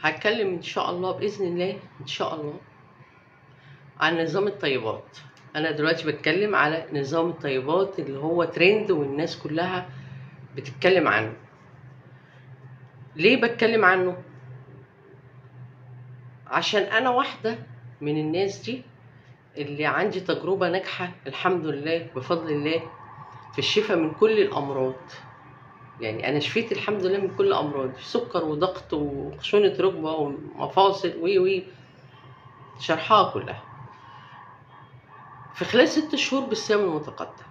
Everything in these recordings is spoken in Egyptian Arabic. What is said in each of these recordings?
هتكلم ان شاء الله باذن الله ان شاء الله عن نظام الطيبات انا دلوقتي بتكلم على نظام الطيبات اللي هو ترند والناس كلها بتتكلم عنه ليه بتكلم عنه عشان انا واحده من الناس دي اللي عندي تجربه ناجحه الحمد لله بفضل الله في الشفاء من كل الامراض يعني انا شفيت الحمد لله من كل الامراض سكر وضغط وخشونه ركبه ومفاصل وي وي شرحها كلها في خلال ست شهور بالصيام المتقطع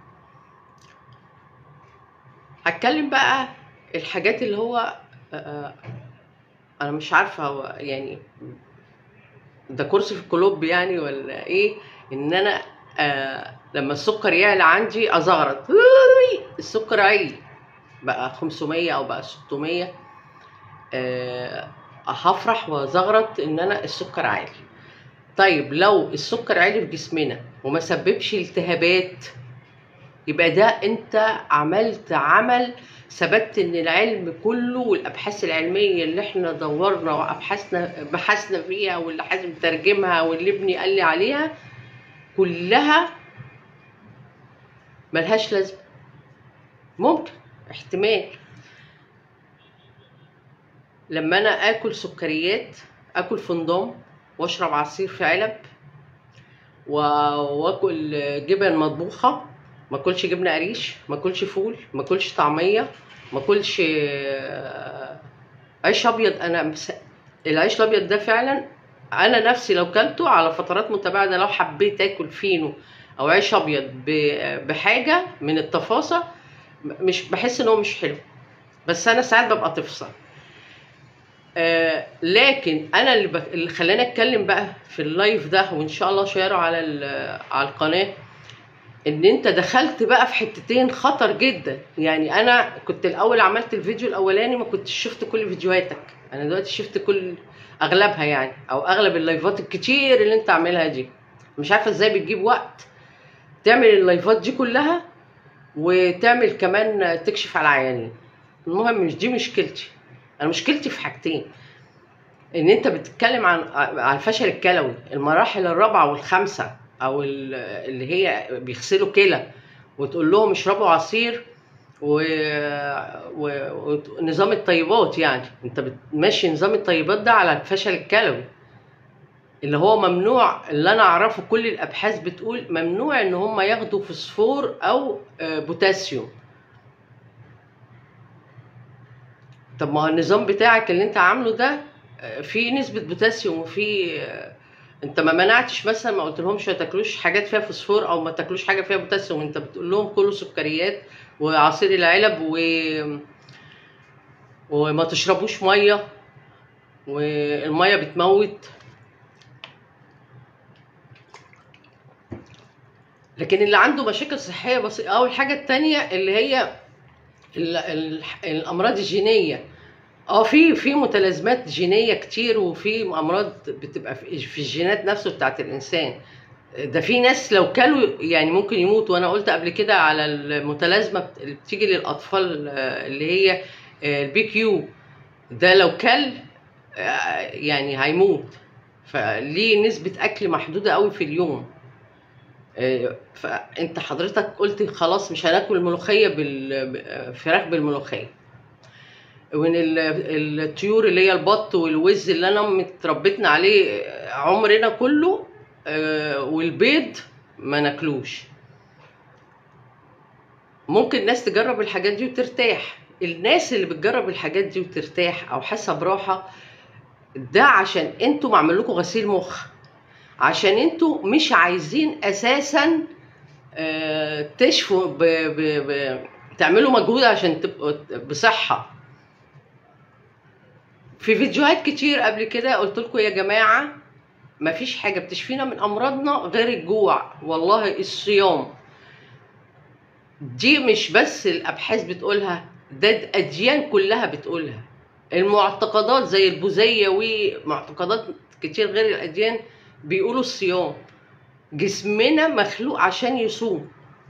هتكلم بقى الحاجات اللي هو آه، انا مش عارفه هو يعني ده كورس في الكلوب يعني ولا ايه ان انا آه لما السكر يعلى عندي ازغرط السكر عالي بقى 500 او بقى 600 آه هفرح وازغرط ان انا السكر عالي طيب لو السكر عالي في جسمنا وما سببش التهابات يبقى ده انت عملت عمل ثبت ان العلم كله والابحاث العلميه اللي احنا دورنا وابحثنا بحثنا فيها واللي حازم ترجمها واللي ابني قال لي عليها كلها ملهاش لازمه ممكن احتمال لما انا اكل سكريات اكل فندق واشرب عصير في علب و- واكل جبن مطبوخه ما اكلش جبنه قريش ما اكلش فول ما اكلش طعميه ما اكلش آه، عيش ابيض انا مس... العيش الابيض ده فعلا انا نفسي لو كلته على فترات متباعده لو حبيت اكل فينو او عيش ابيض ب- بحاجه من التفاصيل مش بحس ان هو مش حلو بس انا ساعات ببقى تفصل آه لكن انا اللي, ب... اللي خلاني اتكلم بقى في اللايف ده وان شاء الله شيره على ال- على القناه ان انت دخلت بقى في حتتين خطر جدا يعني انا كنت الاول عملت الفيديو الاولاني ما كنتش شفت كل فيديوهاتك انا دلوقتي شفت كل اغلبها يعني او اغلب اللايفات الكتير اللي انت عاملها دي مش عارفه ازاي بتجيب وقت تعمل اللايفات دي كلها وتعمل كمان تكشف على العيانين المهم مش دي مشكلتي انا مشكلتي في حاجتين ان انت بتتكلم عن عن الفشل الكلوي المراحل الرابعه والخامسه او ال- اللي هي بيغسلوا كلى وتقول لهم اشربوا عصير و... و... ونظام الطيبات يعني انت بتمشي نظام الطيبات ده على الفشل الكلوي اللي هو ممنوع اللي انا اعرفه كل الابحاث بتقول ممنوع ان هم ياخدوا فوسفور او آه، بوتاسيوم طب ما هو النظام بتاعك اللي انت عامله ده آه، فيه نسبة بوتاسيوم وفيه آه، انت ما منعتش مثلا ما قلت لهمش ما تاكلوش حاجات فيها فوسفور او ما تاكلوش حاجه فيها بوتاسيوم انت بتقول لهم كلوا سكريات وعصير العلب و وما تشربوش ميه والميه بتموت لكن اللي عنده مشاكل صحيه بسيطه او الحاجه التانية اللي هي ال- ال- الامراض الجينيه اه في في متلازمات جينيه كتير وفي امراض بتبقى في في الجينات نفسه بتاعت الانسان ده في ناس لو كلوا يعني ممكن يموت وانا قلت قبل كده على المتلازمه بت- اللي بتيجي للاطفال آه، اللي هي آه، البي كيو ده لو كل آه، يعني هيموت فليه نسبه اكل محدوده قوي في اليوم آه، فانت حضرتك قلت خلاص مش هناكل الملوخيه بالفراخ بالملوخيه وان ال- الطيور اللي هي البط والوز اللي انا متربتنا عليه عمرنا كله آه، والبيض ما ناكلوش ممكن الناس تجرب الحاجات دي وترتاح الناس اللي بتجرب الحاجات دي وترتاح او حاسه براحه ده عشان انتوا معمل لكم غسيل مخ عشان انتوا مش عايزين اساسا آه، تشفوا ب... ب... ب... تعملوا مجهود عشان تبقوا بصحه في فيديوهات كتير قبل كده قلت لكم يا جماعه مفيش حاجه بتشفينا من امراضنا غير الجوع والله الصيام دي مش بس الابحاث بتقولها ده الاديان كلها بتقولها المعتقدات زي البوذيه ومعتقدات كتير غير الاديان بيقولوا الصيام جسمنا مخلوق عشان يصوم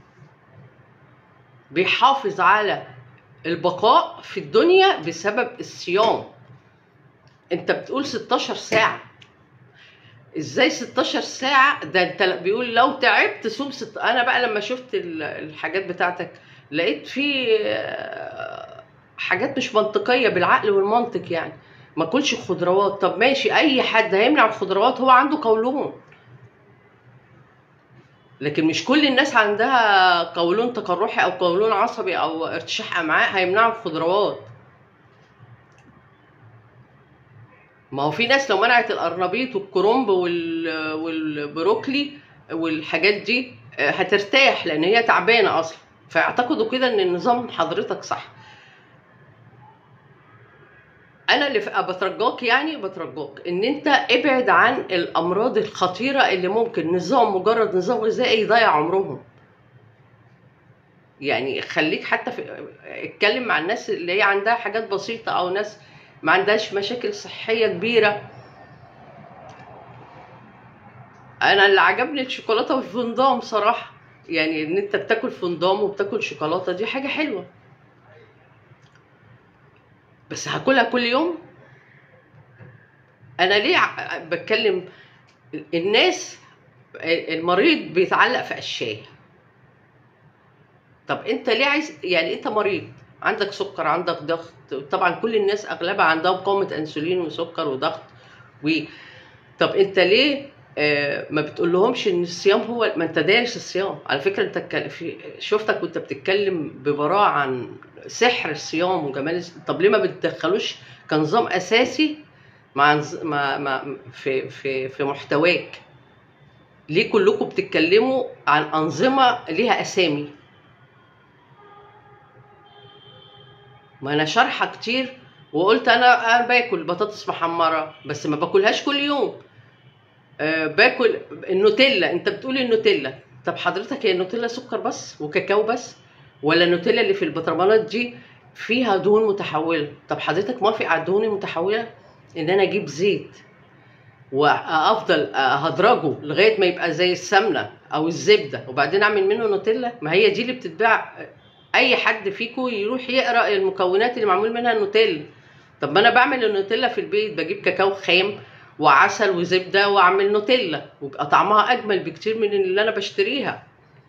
بيحافظ على البقاء في الدنيا بسبب الصيام انت بتقول 16 ساعه ازاي 16 ساعه ده انت بيقول لو تعبت صوم ست... انا بقى لما شفت ال- الحاجات بتاعتك لقيت في آه، حاجات مش منطقيه بالعقل والمنطق يعني ما كلش خضروات طب ماشي اي حد هيمنع الخضروات هو عنده قولون لكن مش كل الناس عندها قولون تقرحي او قولون عصبي او ارتشاح امعاء هيمنعوا الخضروات ما هو في ناس لو منعت القرنبيط والكرنب وال... والبروكلي والحاجات دي آه، هترتاح لان هي تعبانه اصلا فيعتقدوا كده ان النظام حضرتك صح انا اللي ف- بترجاك يعني بترجاك ان انت ابعد عن الامراض الخطيره اللي ممكن نظام مجرد نظام غذائي يضيع عمرهم يعني خليك حتى في اتكلم مع الناس اللي هي عندها حاجات بسيطه او ناس ما عندهاش مشاكل صحيه كبيره انا اللي عجبني الشوكولاته والفندام صراحه يعني ان انت بتاكل فندام وبتاكل شوكولاته دي حاجه حلوه بس هاكلها كل يوم انا ليه ع- بتكلم الناس المريض بيتعلق في اشياء طب انت ليه عايز يعني انت مريض عندك سكر عندك ضغط طبعا كل الناس اغلبها عندها مقاومه انسولين وسكر وضغط و طب انت ليه آه، ما بتقول لهمش ان الصيام هو ما انت دارس الصيام على فكره انت اتكل- في شفتك وانت بتتكلم ببراعه عن سحر الصيام وجمال الص- طب ليه ما بتدخلوش كنظام اساسي مع نز- مع مع في في في محتواك ليه كلكم بتتكلموا عن انظمه ليها اسامي ما انا شارحه كتير وقلت انا انا باكل بطاطس محمره بس ما باكلهاش كل يوم أه باكل النوتيلا انت بتقول النوتيلا طب حضرتك هي النوتيلا سكر بس وكاكاو بس ولا النوتيلا اللي في البطرمانات دي فيها دهون متحوله طب حضرتك موافق على الدهون المتحوله ان انا اجيب زيت وافضل هدرجه لغايه ما يبقى زي السمنه او الزبده وبعدين اعمل منه نوتيلا ما هي دي اللي بتتباع اي حد فيكم يروح يقرا المكونات اللي معمول منها النوتيلا طب ما انا بعمل النوتيلا في البيت بجيب كاكاو خام وعسل وزبده واعمل نوتيلا ويبقى طعمها اجمل بكتير من اللي انا بشتريها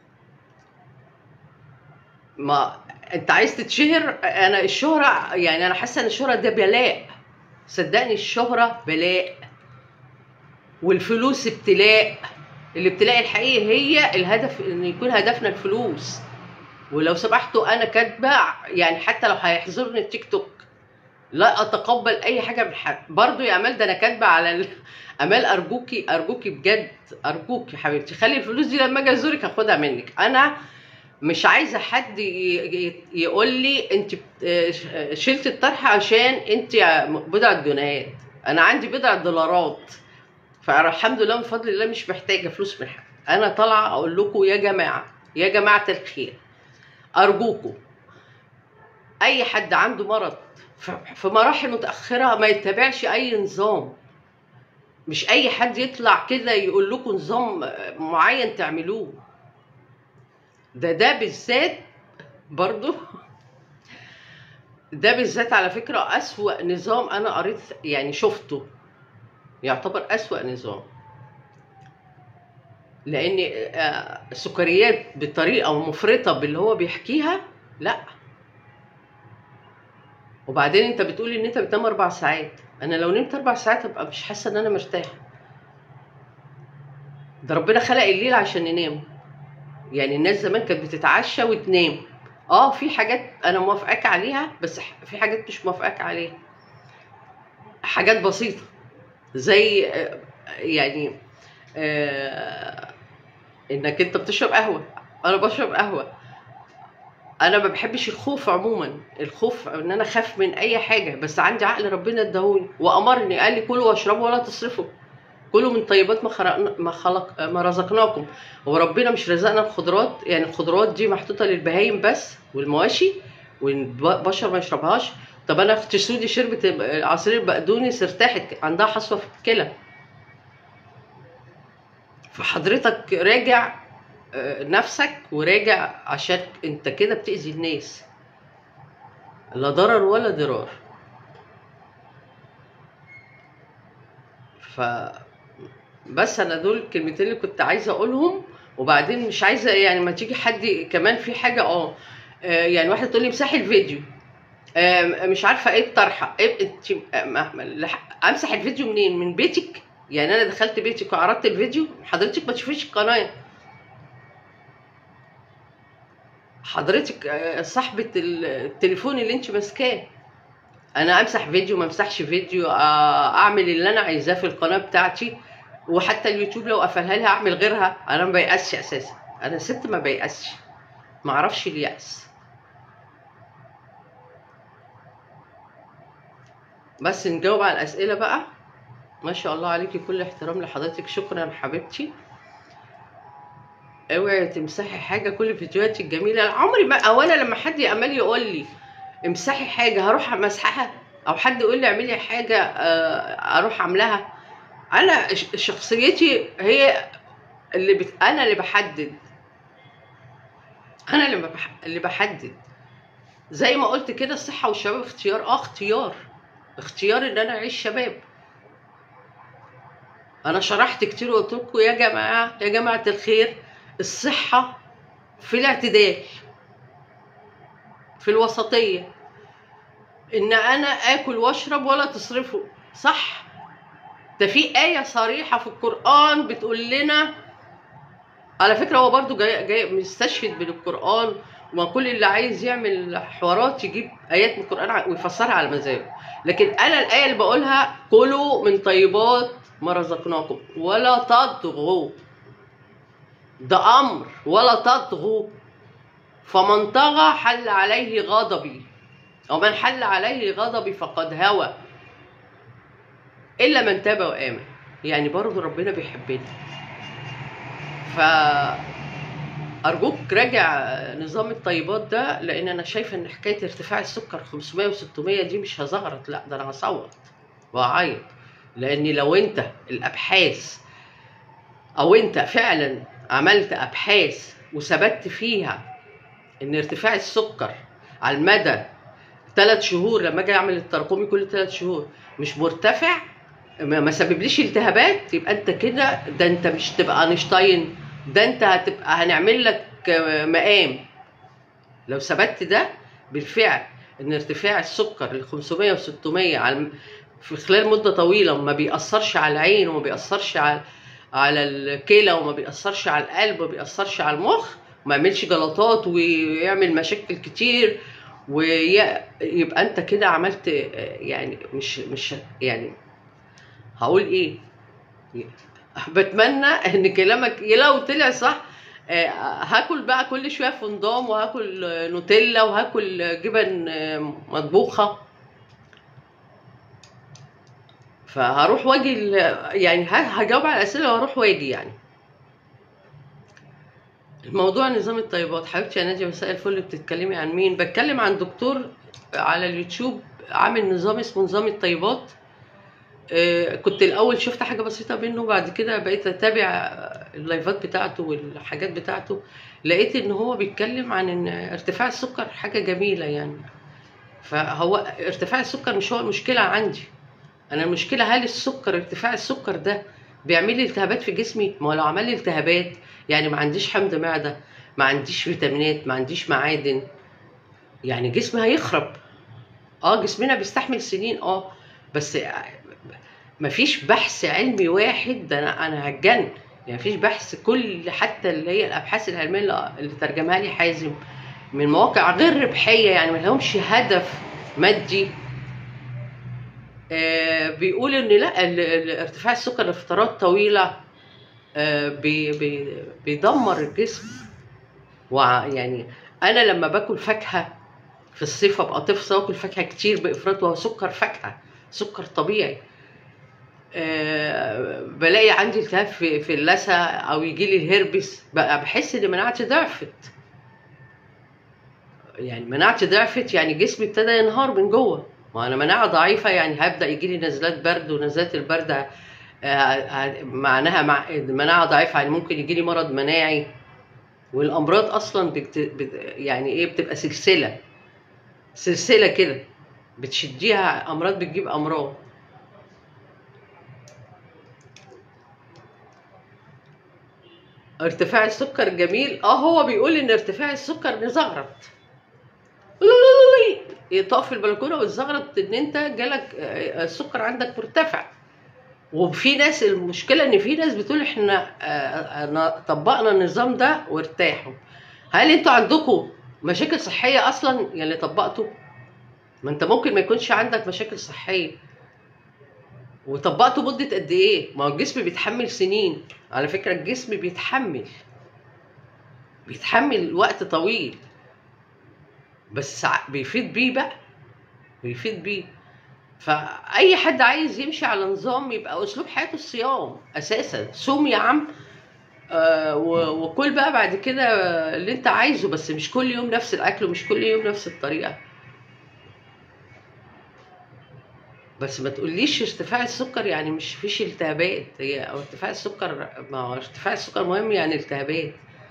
ما انت عايز تتشهر انا الشهره يعني انا حاسه ان الشهره ده بلاء صدقني الشهره بلاء والفلوس ابتلاء الابتلاء الحقيقي هي الهدف ان يكون هدفنا الفلوس ولو سمحتوا انا كاتبه يعني حتى لو هيحظرني التيك توك لا اتقبل اي حاجه من حد برضو يا امال ده انا كاتبه على ال... امال ارجوكي ارجوكي بجد ارجوكي حبيبتي خلي الفلوس دي لما اجي ازورك هاخدها منك انا مش عايزه حد ي- ي- يقول لي انت بت- شلت الطرح عشان انت بضعه جنيهات انا عندي بضعه دولارات فالحمد لله من فضل الله مش محتاجه فلوس من حد انا طالعه اقول لكم يا جماعه يا جماعه الخير ارجوكم اي حد عنده مرض ف- في مراحل متاخره ما يتبعش اي نظام مش اي حد يطلع كده يقول لكم نظام معين تعملوه ده ده بالذات برضو ده بالذات على فكرة أسوأ نظام أنا قريت يعني شفته يعتبر أسوأ نظام لأن آه، السكريات بطريقة مفرطة باللي هو بيحكيها لا وبعدين انت بتقول ان انت بتنام اربع ساعات انا لو نمت اربع ساعات ابقى مش حاسه ان انا مرتاحه ده ربنا خلق الليل عشان ننام يعني الناس زمان كانت بتتعشى وتنام اه في حاجات انا موافقاك عليها بس ح- في حاجات مش موافقاك عليها حاجات بسيطه زي آه، يعني آه انك انت بتشرب قهوه انا بشرب قهوه انا ما بحبش الخوف عموما الخوف ان انا اخاف من اي حاجه بس عندي عقل ربنا اداهولي وامرني قال لي كلوا واشربوا ولا تصرفوا كلوا من طيبات ما خلق ما خلق ما رزقناكم هو ربنا مش رزقنا الخضروات يعني الخضروات دي محطوطه للبهايم بس والمواشي والبشر ما يشربهاش طب انا اختي سودي شربت عصير البقدونس ارتاحت عندها حصوه في الكلى فحضرتك راجع آه، نفسك وراجع عشان انت كده بتأذي الناس لا ضرر ولا ضرار ف بس انا دول الكلمتين اللي كنت عايزه اقولهم وبعدين مش عايزه يعني ما تيجي حد كمان في حاجه اه آه، يعني واحده تقول لي امسحي الفيديو آه، مش عارفه ايه الطرحه ايه انت آه، ما- ما- لح- امسح الفيديو منين من بيتك يعني انا دخلت بيتك وعرضت الفيديو حضرتك ما تشوفيش القناه حضرتك آه، صاحبه التليفون اللي انت ماسكاه انا امسح فيديو ما امسحش فيديو آه، اعمل اللي انا عايزاه في القناه بتاعتي وحتى اليوتيوب لو قفلها لي هعمل غيرها انا ما بيأسش اساسا انا ست ما بيأسش ما اعرفش اليأس بس نجاوب على الاسئله بقى ما شاء الله عليكي كل احترام لحضرتك شكرا حبيبتي اوعي تمسحي حاجه كل فيديوهاتي الجميله عمري ما اولا لما حد عمال يقول لي امسحي حاجه هروح امسحها او حد يقول لي اعملي حاجه آه، اروح اعملها انا ش- شخصيتي هي اللي بت... انا اللي بحدد انا اللي بح... اللي بحدد زي ما قلت كده الصحه والشباب اختيار اه اختيار اختيار ان انا اعيش شباب انا شرحت كتير وقلت لكم يا جماعه يا جماعه الخير الصحه في الاعتدال في الوسطيه ان انا اكل واشرب ولا تصرفوا صح ده في آية صريحة في القرآن بتقول لنا على فكرة هو برضو جاي, جاي مستشهد بالقرآن وما كل اللي عايز يعمل حوارات يجيب آيات من القرآن ع- ويفسرها على مزاجه لكن أنا الآية اللي بقولها كلوا من طيبات ما رزقناكم ولا تطغوا ده أمر ولا تطغوا فمن طغى حل عليه غضبي ومن حل عليه غضبي فقد هوى الا من تاب وامن يعني برضه ربنا بيحبنا ف ارجوك راجع نظام الطيبات ده لان انا شايفه ان حكايه ارتفاع السكر 500 و600 دي مش هزغرط لا ده انا هصوت وهعيط لان لو انت الابحاث او انت فعلا عملت ابحاث وثبت فيها ان ارتفاع السكر على المدى ثلاث شهور لما اجي اعمل التراكمي كل ثلاث شهور مش مرتفع ما ما سببليش التهابات يبقى انت كده ده انت مش تبقى اينشتاين ده انت هتبقى هنعمل لك مقام لو ثبت ده بالفعل ان ارتفاع السكر ل 500 و600 على في خلال مده طويله ما بيأثرش على العين وما بيأثرش على على الكلى وما بيأثرش على القلب وما بيأثرش على المخ وما يعملش جلطات ويعمل مشاكل كتير ويبقى انت كده عملت يعني مش مش يعني هقول ايه بتمنى ان كلامك لو طلع صح آه، هاكل بقى كل شويه فندام وهاكل آه، نوتيلا وهاكل جبن آه، مطبوخه فهروح واجي ال- يعني ه- هجاوب على الاسئله وهروح واجي يعني الموضوع نظام الطيبات حبيبتي يا ناديه مساء الفل بتتكلمي عن مين بتكلم عن دكتور على اليوتيوب عامل نظام اسمه نظام الطيبات آه، كنت الاول شفت حاجه بسيطه منه بعد كده بقيت اتابع اللايفات بتاعته والحاجات بتاعته لقيت ان هو بيتكلم عن ان ارتفاع السكر حاجه جميله يعني فهو ارتفاع السكر مش هو المشكله عندي انا المشكله هل السكر ارتفاع السكر ده بيعمل لي التهابات في جسمي ما هو لو عمل لي التهابات يعني ما عنديش حمض معده ما عنديش فيتامينات ما عنديش معادن يعني جسمي هيخرب اه جسمنا بيستحمل سنين اه بس مفيش بحث علمي واحد ده انا انا هتجن يعني مفيش بحث كل حتى اللي هي الابحاث العلميه اللي اللي ترجمها لي حازم من مواقع غير ربحيه يعني ما لهمش هدف مادي آه بيقول ان لا ال- ال- ارتفاع السكر لفترات طويله آه بي بي بيدمر الجسم ويعني انا لما باكل فاكهه في الصيف ابقى طفصه واكل فاكهه كتير بافراط وهو سكر فاكهه سكر طبيعي آه، بلاقي عندي التهاب في في اللثه او يجي لي الهربس بقى بحس ان مناعتي ضعفت يعني مناعتي ضعفت يعني جسمي ابتدى ينهار من جوه ما انا مناعه ضعيفه يعني هبدا يجي لي نزلات برد ونزلات البرد آه، آه، معناها مع مناعه ضعيفه يعني ممكن يجي لي مرض مناعي والامراض اصلا بت... بت... يعني ايه بتبقى سلسله سلسله كده بتشديها امراض بتجيب امراض ارتفاع السكر جميل اه هو بيقول ان ارتفاع السكر نزغرط يطاف في البلكونه وتزغرط ان انت جالك آه، السكر عندك مرتفع وفي ناس المشكله ان في ناس بتقول احنا آه، آه، طبقنا النظام ده وارتاحوا هل انتوا عندكم مشاكل صحيه اصلا يعني طبقتوا ما انت ممكن ما يكونش عندك مشاكل صحيه وطبقته مدة قد ايه؟ ما هو الجسم بيتحمل سنين، على فكرة الجسم بيتحمل بيتحمل وقت طويل بس بيفيد بيه بقى بيفيد بيه فأي حد عايز يمشي على نظام يبقى أسلوب حياته الصيام أساسا صوم يا عم آه وكل بقى بعد كده اللي انت عايزه بس مش كل يوم نفس الاكل ومش كل يوم نفس الطريقه بس ما تقوليش ارتفاع السكر يعني مش فيش التهابات هي او ارتفاع السكر ما هو ارتفاع السكر مهم يعني التهابات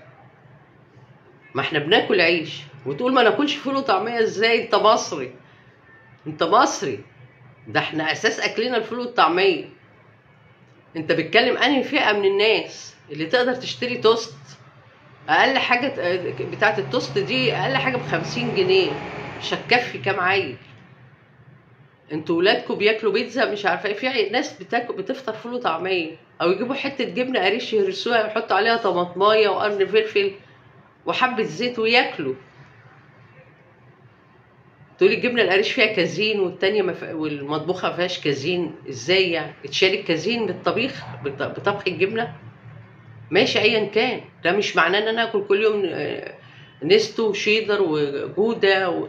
ما احنا بناكل عيش وتقول ما ناكلش فول وطعميه ازاي انت مصري انت مصري ده احنا اساس اكلنا الفول والطعميه انت بتكلم انهي فئه من الناس اللي تقدر تشتري توست اقل حاجه بتاعه التوست دي اقل حاجه بخمسين جنيه مش هتكفي كام عيل انتوا ولادكم بياكلوا بيتزا مش عارفه ايه في ناس بتاكل بتفطر فول وطعميه او يجيبوا حته جبنه قريش يهرسوها ويحطوا عليها طماطمايه وقرن فلفل وحبه زيت وياكلوا تقولي الجبنه القريش فيها كازين والتانية مف... والمطبوخه ما فيهاش كازين ازاي يعني اتشال الكازين بالطبيخ بطبخ الجبنه ماشي ايا كان ده مش معناه ان انا اكل كل يوم آه، نستو وشيدر وجوده و...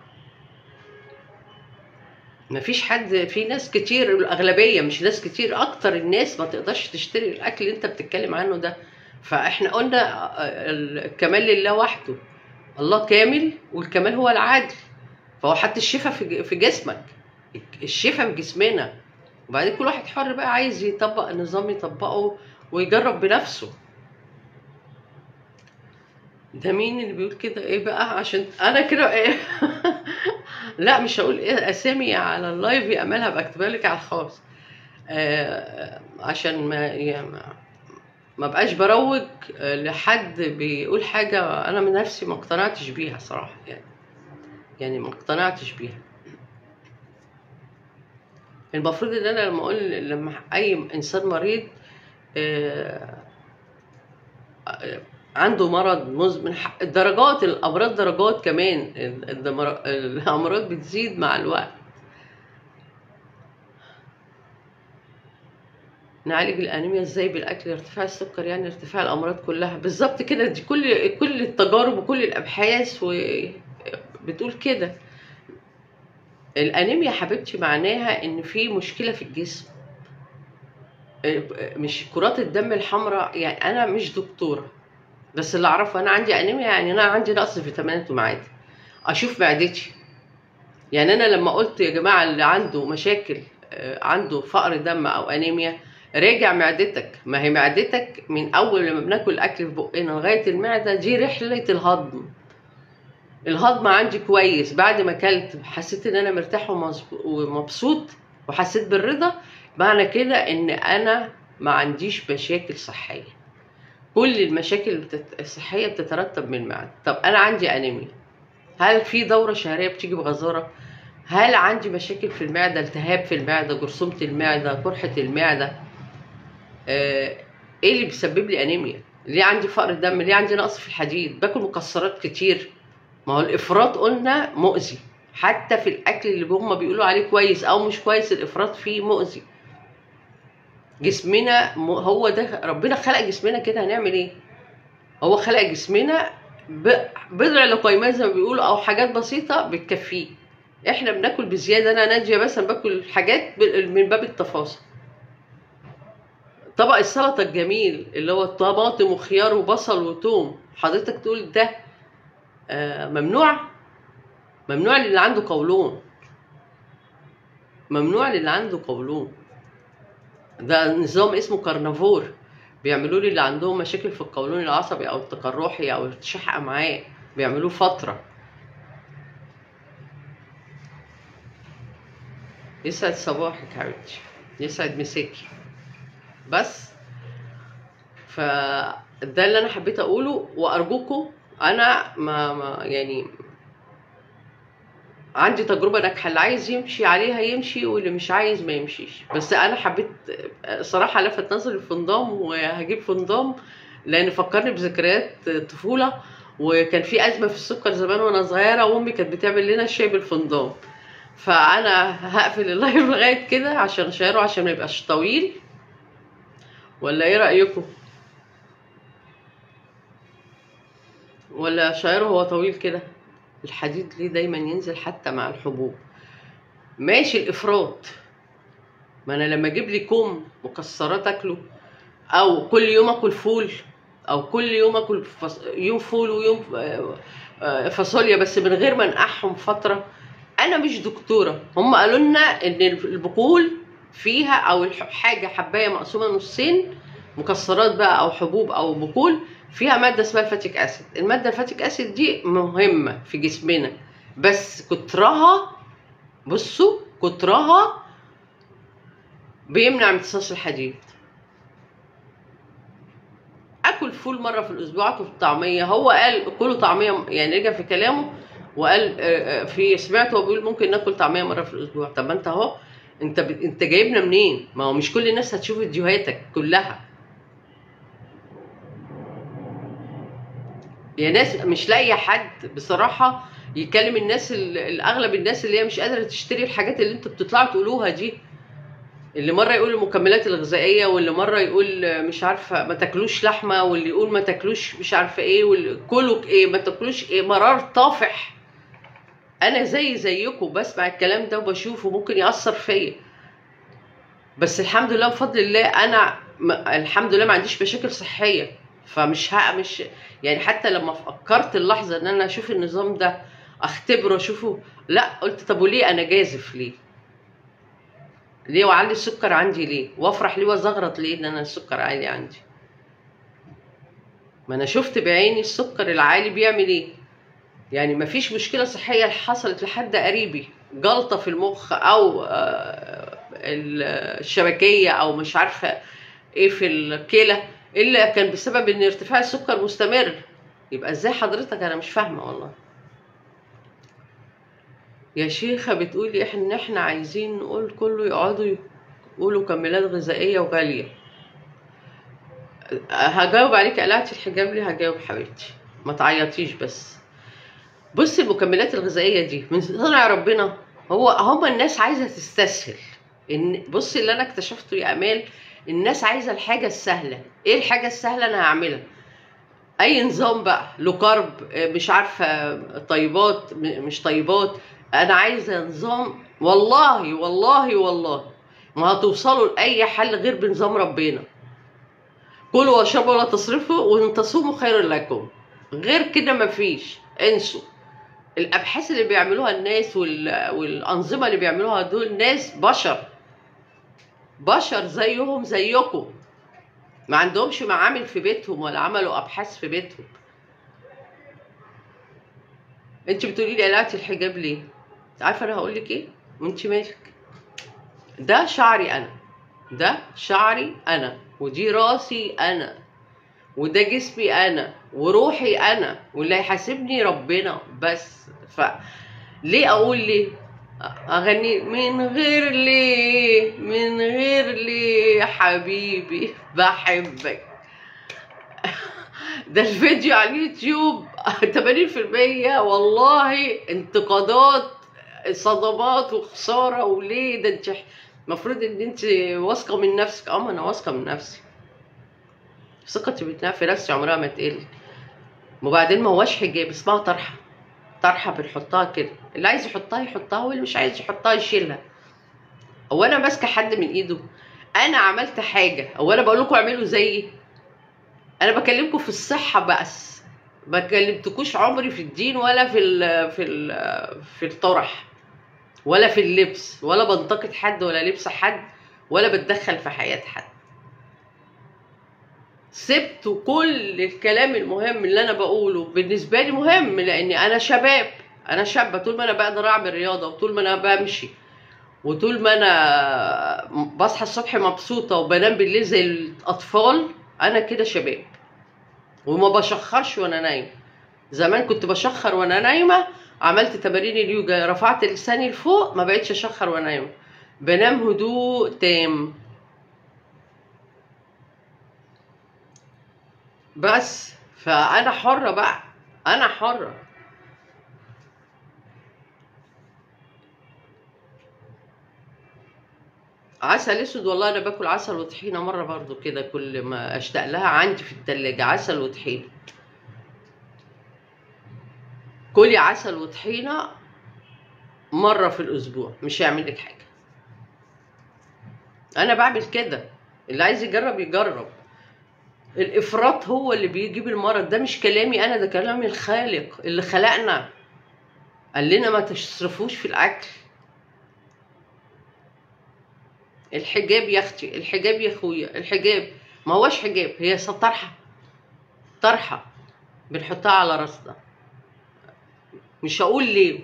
مفيش حد في ناس كتير الاغلبيه مش ناس كتير اكتر الناس ما تقدرش تشتري الاكل اللي انت بتتكلم عنه ده فاحنا قلنا الكمال لله وحده الله كامل والكمال هو العدل فهو حتى الشفاء في جسمك الشفاء في جسمنا وبعدين كل واحد حر بقى عايز يطبق النظام يطبقه ويجرب بنفسه ده مين اللي بيقول كده ايه بقى عشان انا كده ايه لا مش هقول ايه اسامي على اللايف يا امالها بكتبها لك على الخاص آه عشان ما يعني ما بقاش بروج لحد بيقول حاجة أنا من نفسي ما اقتنعتش بيها صراحة يعني يعني ما اقتنعتش بيها المفروض ان انا لما اقول لما اي انسان مريض آه عنده مرض مزمن الدرجات الامراض درجات كمان الامراض بتزيد مع الوقت نعالج الانيميا ازاي بالاكل ارتفاع السكر يعني ارتفاع الامراض كلها بالظبط كده دي كل كل التجارب وكل الابحاث بتقول كده الانيميا حبيبتي معناها ان في مشكله في الجسم مش كرات الدم الحمراء يعني انا مش دكتوره بس اللي اعرفه انا عندي انيميا يعني انا عندي نقص فيتامينات ومعادن اشوف معدتي يعني انا لما قلت يا جماعه اللي عنده مشاكل آه، عنده فقر دم او انيميا راجع معدتك ما هي معدتك من اول لما بناكل الاكل في بقنا لغايه المعده دي رحله الهضم الهضم عندي كويس بعد ما اكلت حسيت ان انا مرتاح ومبسوط وحسيت بالرضا معنى كده ان انا ما عنديش مشاكل صحيه كل المشاكل الصحيه بتترتب من المعده طب انا عندي انيميا هل في دوره شهريه بتيجي بغزاره هل عندي مشاكل في المعده التهاب في المعده جرثومه المعده قرحه المعده آه ايه اللي بيسبب لي انيميا ليه عندي فقر دم ليه عندي نقص في الحديد باكل مكسرات كتير ما هو الافراط قلنا مؤذي حتى في الاكل اللي هم بيقولوا عليه كويس او مش كويس الافراط فيه مؤذي جسمنا هو ده ربنا خلق جسمنا كده هنعمل ايه هو خلق جسمنا بضع لقيمات زي ما بيقولوا او حاجات بسيطه بتكفيه احنا بناكل بزياده انا ناجيه مثلا باكل حاجات من باب التفاصيل طبق السلطه الجميل اللي هو طماطم وخيار وبصل وتوم حضرتك تقول ده آه، ممنوع ممنوع للي عنده قولون ممنوع للي عنده قولون ده نظام اسمه كارنافور بيعملوا لي اللي عندهم مشاكل في القولون العصبي او التقرحي او ارتشاح امعاء بيعملوه فتره يسعد صباحك حبيبتي يسعد مساكي بس ف ده اللي انا حبيت اقوله وارجوكم انا ما, ما يعني عندي تجربه ناجحه اللي عايز يمشي عليها يمشي واللي مش عايز ما يمشيش بس انا حبيت صراحه لفت نظري الفندام وهجيب فندام لان فكرني بذكريات طفوله وكان في ازمه في السكر زمان وانا صغيره وامي كانت بتعمل لنا الشاي بالفندام فانا هقفل اللايف لغايه كده عشان اشيره عشان ما يبقاش طويل ولا ايه رايكم ولا شعره هو طويل كده الحديد ليه دايما ينزل حتى مع الحبوب ماشي الافراط ما انا لما اجيب لي كوم مكسرات اكله او كل يوم اكل فول او كل يوم اكل فص... يوم فول ويوم آه، آه، فاصوليا بس من غير ما انقعهم فتره انا مش دكتوره هم قالوا لنا ان البقول فيها او الح- حاجه حبايه مقسومه نصين مكسرات بقى او حبوب او بقول فيها ماده اسمها الفاتيك اسيد الماده الفاتيك اسيد دي مهمه في جسمنا بس كترها بصوا كترها بيمنع امتصاص الحديد اكل فول مره في الاسبوع اكل طعميه هو قال كلوا طعميه يعني رجع في كلامه وقال آه، آه، في سمعته هو بيقول ممكن ناكل طعميه مره في الاسبوع طب ما انت اهو انت ب... انت جايبنا منين ما هو مش كل الناس هتشوف فيديوهاتك كلها يا ناس مش لاقيه حد بصراحه يكلم الناس ال- الاغلب الناس اللي هي مش قادره تشتري الحاجات اللي انتوا بتطلعوا تقولوها دي اللي مره يقول المكملات الغذائيه واللي مره يقول مش عارفه ما تاكلوش لحمه واللي يقول ما تاكلوش مش عارفه ايه واللي كلوا ايه ما تاكلوش ايه مرار طافح انا زي زيكم بسمع الكلام ده وبشوفه ممكن ياثر فيا بس الحمد لله بفضل الله انا م- الحمد لله ما عنديش مشاكل صحيه فمش ها مش يعني حتى لما فكرت اللحظه ان انا اشوف النظام ده اختبره اشوفه لا قلت طب وليه انا جازف ليه ليه واعلي السكر عندي ليه وافرح ليه وازغرط ليه ان انا السكر عالي عندي ما انا شفت بعيني السكر العالي بيعمل ايه يعني مفيش مشكله صحيه حصلت لحد قريبي جلطه في المخ او آه، الشبكيه او مش عارفه ايه في الكلى الا كان بسبب ان ارتفاع السكر مستمر يبقى ازاي حضرتك انا مش فاهمه والله يا شيخة بتقولي احنا ان احنا عايزين نقول كله يقعدوا يقولوا كمالات غذائية وغالية هجاوب عليك قلعتي الحجاب ليه هجاوب حبيبتي ما تعيطيش بس بصي المكملات الغذائية دي من صنع ربنا هو هما الناس عايزة تستسهل ان بصي اللي انا اكتشفته يا امال الناس عايزة الحاجة السهلة ايه الحاجة السهلة انا هعملها اي نظام بقى لو كارب مش عارفه طيبات م- مش طيبات انا عايزه نظام والله والله والله ما هتوصلوا لاي حل غير بنظام ربنا كلوا واشربوا ولا تصرفوا وان تصوموا خير لكم غير كده مفيش انسوا الابحاث اللي بيعملوها الناس وال... والانظمه اللي بيعملوها دول ناس بشر بشر زيهم زيكم ما عندهمش معامل في بيتهم ولا عملوا ابحاث في بيتهم انت بتقولي لي قلعتي الحجاب ليه عارفه انا هقول لك ايه وانت مالك ده شعري انا ده شعري انا ودي راسي انا وده جسمي انا وروحي انا واللي هيحاسبني ربنا بس ف ليه اقول ليه اغني من غير ليه من غير ليه يا حبيبي بحبك ده الفيديو على اليوتيوب 80% والله انتقادات صدمات وخساره وليه ده انت المفروض ان انت واثقه من نفسك اه ما انا واثقه من نفسي ثقتي بالنفس في نفسي عمرها ما تقل وبعدين ما هواش حجاب اسمها طرحه طرحه بنحطها كده اللي عايز يحطها يحطها واللي مش عايز يحطها يشيلها هو انا ماسكه حد من ايده انا عملت حاجه هو انا بقول لكم اعملوا زيي انا بكلمكم في الصحه بس ما كلمتكوش عمري في الدين ولا في ال في ال في الطرح ولا في اللبس ولا بنتقد حد ولا لبس حد ولا بتدخل في حياه حد سبت كل الكلام المهم اللي انا بقوله بالنسبه لي مهم لاني انا شباب انا شابه طول ما انا بقدر اعمل رياضه وطول ما انا بمشي وطول ما انا بصحى الصبح مبسوطه وبنام بالليل زي الاطفال انا كده شباب وما بشخرش وانا نايمه زمان كنت بشخر وانا نايمه عملت تمارين اليوجا رفعت لساني لفوق ما بقتش اشخر وانا نايمه بنام هدوء تام بس فانا حره بقى انا حره عسل اسود والله انا باكل عسل وطحينه مره برضو كده كل ما اشتاق لها عندي في التلاجة عسل وطحينه كلي عسل وطحينه مره في الاسبوع مش هيعمل لك حاجه انا بعمل كده اللي عايز يجرب يجرب الافراط هو اللي بيجيب المرض ده مش كلامي انا ده كلام الخالق اللي خلقنا قال لنا ما تصرفوش في الاكل الحجاب يا اختي الحجاب يا اخويا الحجاب ما هوش حجاب هي طرحه طرحه بنحطها على راسنا مش هقول ليه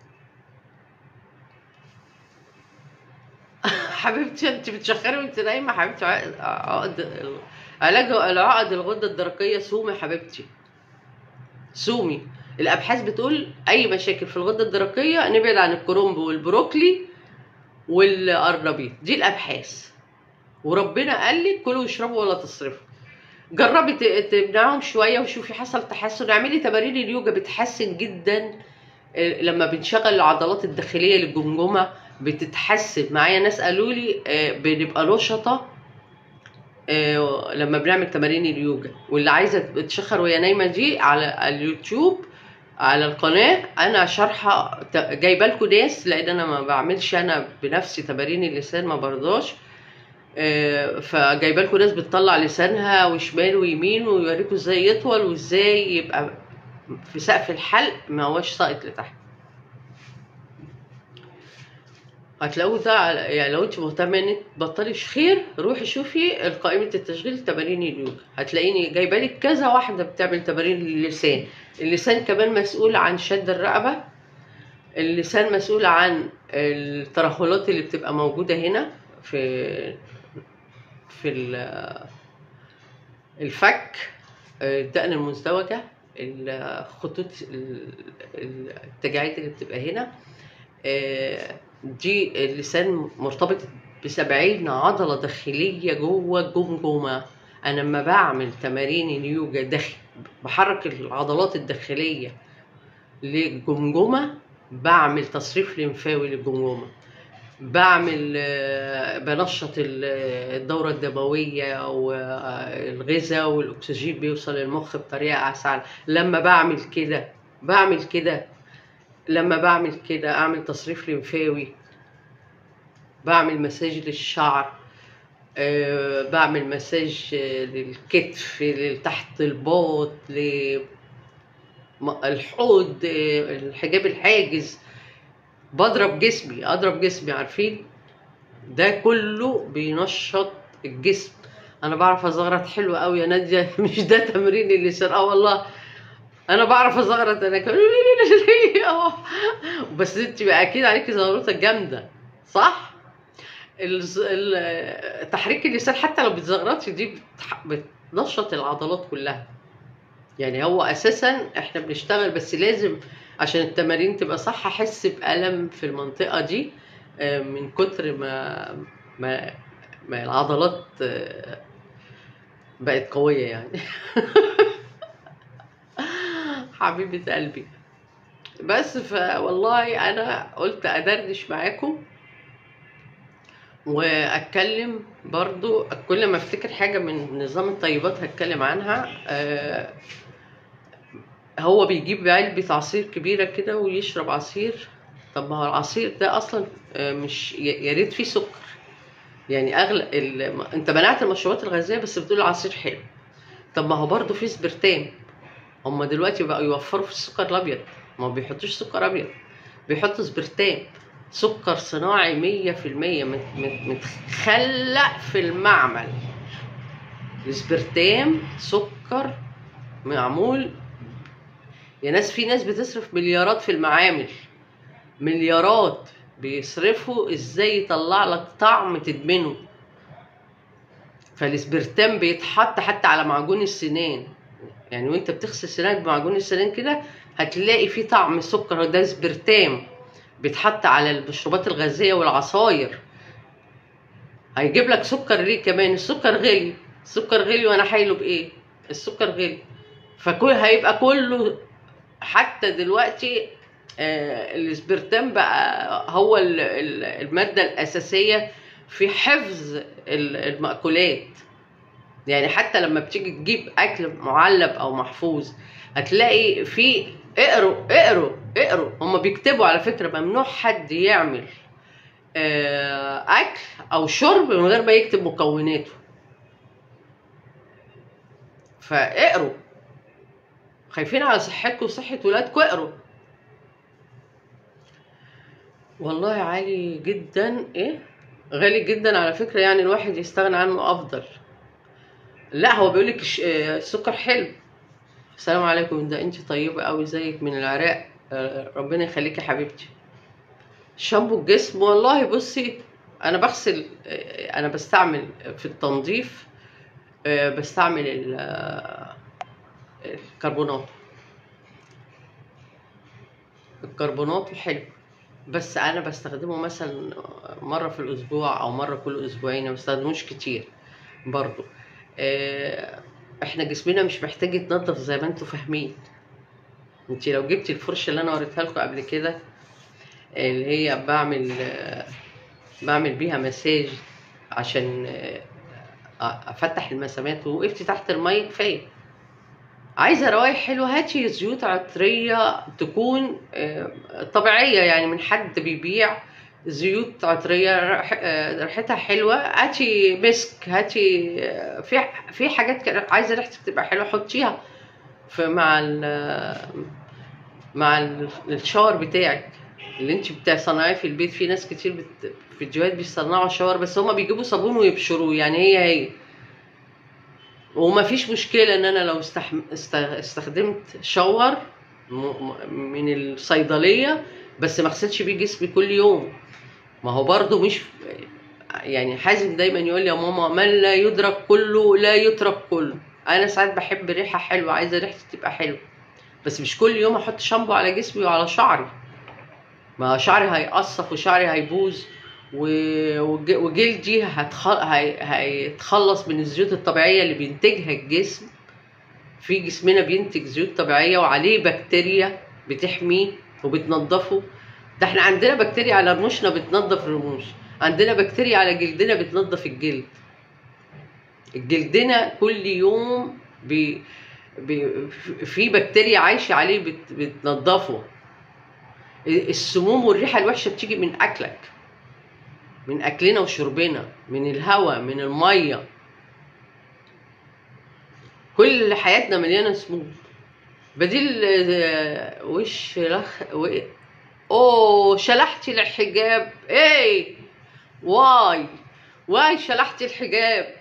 حبيبتي انت بتشخري وانت نايمه حبيبتي عقد علاج العقد الغده الدرقيه سومي حبيبتي سومي الابحاث بتقول اي مشاكل في الغده الدرقيه نبعد عن الكرنب والبروكلي والقرنبيط دي الابحاث وربنا قال لك كلوا واشربوا ولا تصرفوا جربي ت- تمنعهم شويه وشوفي حصل تحسن اعملي تمارين اليوجا بتحسن جدا آه، لما بنشغل العضلات الداخليه للجمجمه بتتحسن معايا ناس قالوا لي آه، بنبقى نشطه آه، لما بنعمل تمارين اليوجا واللي عايزه تشخر وهي نايمه دي على اليوتيوب على القناه انا شارحه ت- جايبه لكم ناس لان انا ما بعملش انا بنفسي تمارين اللسان ما برضاش آه، فجايبه لكم ناس بتطلع لسانها وشمال ويمين ويوريكم ازاي يطول وازاي يبقى في سقف الحلق ما هوش ساقط لتحت هتلاقوه ده على- يعني لو انت مهتمه ان انت تبطلي خير روحي شوفي قائمه التشغيل تمارين اليوجا هتلاقيني جايبه لك كذا واحده بتعمل تمارين اللسان اللسان كمان مسؤول عن شد الرقبه اللسان مسؤول عن الترهلات اللي بتبقى موجوده هنا في في ال- الفك الدقن المزدوجه الخطوط ال- التجاعيد اللي بتبقى هنا آه، دي اللسان مرتبط بسبعين عضلة داخلية جوه الجمجمة أنا لما بعمل تمارين اليوجا داخل بحرك العضلات الداخلية للجمجمة بعمل تصريف لمفاوي للجمجمة بعمل آه، بنشط ال- الدورة الدموية والغذاء والأكسجين بيوصل للمخ بطريقة أسهل لما بعمل كده بعمل كده لما بعمل كده اعمل تصريف لمفاوي بعمل مساج للشعر أه بعمل مساج آه، للكتف لتحت الباط للحوض آه، الحجاب الحاجز بضرب جسمي اضرب جسمي عارفين ده كله بينشط الجسم انا بعرف ازغرط حلو قوي يا ناديه مش ده تمرين اللسان اه والله انا بعرف ازغرط انا كمان آه. بس انت بقى اكيد عليكي زغروطه جامده صح الز- ال- تحريك اللسان حتى لو بتزغرطي دي بتح- بتنشط العضلات كلها يعني هو اساسا احنا بنشتغل بس لازم عشان التمارين تبقى صح احس بالم في المنطقه دي آه، من كتر ما ما ما العضلات آه، بقت قويه يعني حبيبه قلبي بس فوالله انا قلت ادردش معاكم واتكلم برضو كل ما افتكر حاجه من نظام الطيبات هتكلم عنها آه، هو بيجيب علبة عصير كبيرة كده ويشرب عصير طب ما هو العصير ده اصلا آه، مش يا يا ريت فيه سكر يعني اغلى ال... انت منعت المشروبات الغازية بس بتقول العصير حلو طب ما هو برضه فيه سبرتام هما دلوقتي بقوا يوفروا في السكر الابيض ما بيحطوش سكر ابيض بيحطوا سبرتام سكر صناعي مية في المية مت- مت- متخلق في المعمل السبرتام سكر معمول يا ناس في ناس بتصرف مليارات في المعامل مليارات بيصرفوا ازاي يطلع لك طعم تدمنه فالاسبرتام بيتحط حتى على معجون السنان يعني وانت بتغسل سنانك بمعجون السنان كده هتلاقي فيه طعم سكر ده سبرتام بيتحط على المشروبات الغازيه والعصاير هيجيب لك سكر ليه كمان السكر غلي السكر غلي وانا حايله بايه السكر غلي فكل هيبقى كله حتى دلوقتي آه الاسبرتام بقى هو ال- ال- الماده الاساسيه في حفظ ال- المأكولات يعني حتى لما بتيجي تجيب اكل معلب او محفوظ هتلاقي في اقروا اقروا اقروا هم بيكتبوا على فكره ممنوع حد يعمل آه، اكل او شرب من غير ما يكتب مكوناته فاقروا خايفين على صحتكم وصحة ولادكم اقروا والله عالي جدا ايه غالي جدا على فكرة يعني الواحد يستغنى عنه افضل لا هو بيقول لك السكر حلو السلام عليكم ده انت طيبة قوي زيك من العراق آه، ربنا يخليكي يا حبيبتي شامبو الجسم والله بصي انا بغسل آه، انا بستعمل في التنظيف آه، بستعمل ال- آه، الكربونات الكربونات حلو بس انا بستخدمه مثلا مره في الاسبوع او مره كل اسبوعين ما بستخدموش كتير برضو آه، احنا جسمنا مش محتاج يتنضف زي ما انتوا فاهمين انت لو جبتي الفرشه اللي انا وريتها لكم قبل كده اللي هي بعمل آه، بعمل بيها مساج عشان آه، افتح المسامات ووقفتي تحت الميه كفايه عايزه روايح حلوه هاتي زيوت عطريه تكون آه، طبيعيه يعني من حد بيبيع زيوت عطريه رح- آه، ريحتها حلوه هاتي مسك هاتي آه، في في حاجات كده عايزه ريحتك تبقى حلوه حطيها في مع ال مع ال- الشاور بتاعك اللي انت بتصنعيه في البيت في ناس كتير بت... فيديوهات بيصنعوا شاور بس هما بيجيبوا صابون ويبشروه يعني هي هي وما فيش مشكلة ان انا لو استحم... است... استخدمت شاور م... م- من الصيدلية بس ما اغسلش بيه جسمي كل يوم ما هو برضو مش يعني حازم دايما يقول لي يا ماما من لا يدرك كله لا يترك كله انا ساعات بحب ريحة حلوة عايزة ريحتي تبقى حلوة بس مش كل يوم احط شامبو على جسمي وعلى شعري ما شعري هيقصف وشعري هيبوظ و- وج- وجلدي هتخ... هي... هيتخلص من الزيوت الطبيعية اللي بينتجها الجسم في جسمنا بينتج زيوت طبيعية وعليه بكتيريا بتحميه وبتنضفه ده احنا عندنا بكتيريا على رموشنا بتنضف الرموش عندنا بكتيريا على جلدنا بتنضف الجلد جلدنا كل يوم بي... بي... في بكتيريا عايشة عليه بت... بتنضفه السموم والريحة الوحشة بتيجي من أكلك من أكلنا وشربنا من الهواء من المية كل حياتنا مليانة سموم بديل آه، وش لخ و... اوه شلحتي الحجاب ايه واي واي شلحتي الحجاب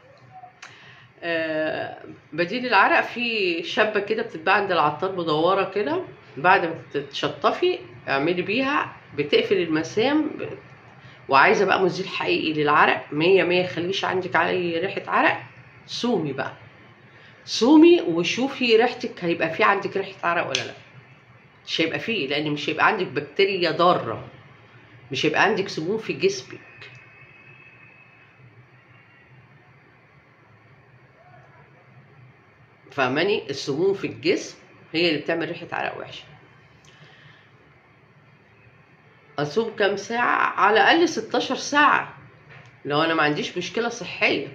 آه بديل العرق في شابة كده بتتباع عند العطار مدورة كده بعد ما تتشطفي اعملي بيها بتقفل المسام ب- وعايزة بقى مزيل حقيقي للعرق مية مية خليش عندك علي ريحة عرق صومي بقى صومي وشوفي ريحتك هيبقى في عندك ريحة عرق ولا لا مش هيبقى فيه لان مش هيبقى عندك بكتيريا ضارة مش هيبقى عندك سموم في جسمك فاهماني السموم في الجسم هي اللي بتعمل ريحة عرق وحشة اصوم كام ساعة على الاقل 16 ساعة لو انا ما عنديش مشكلة صحية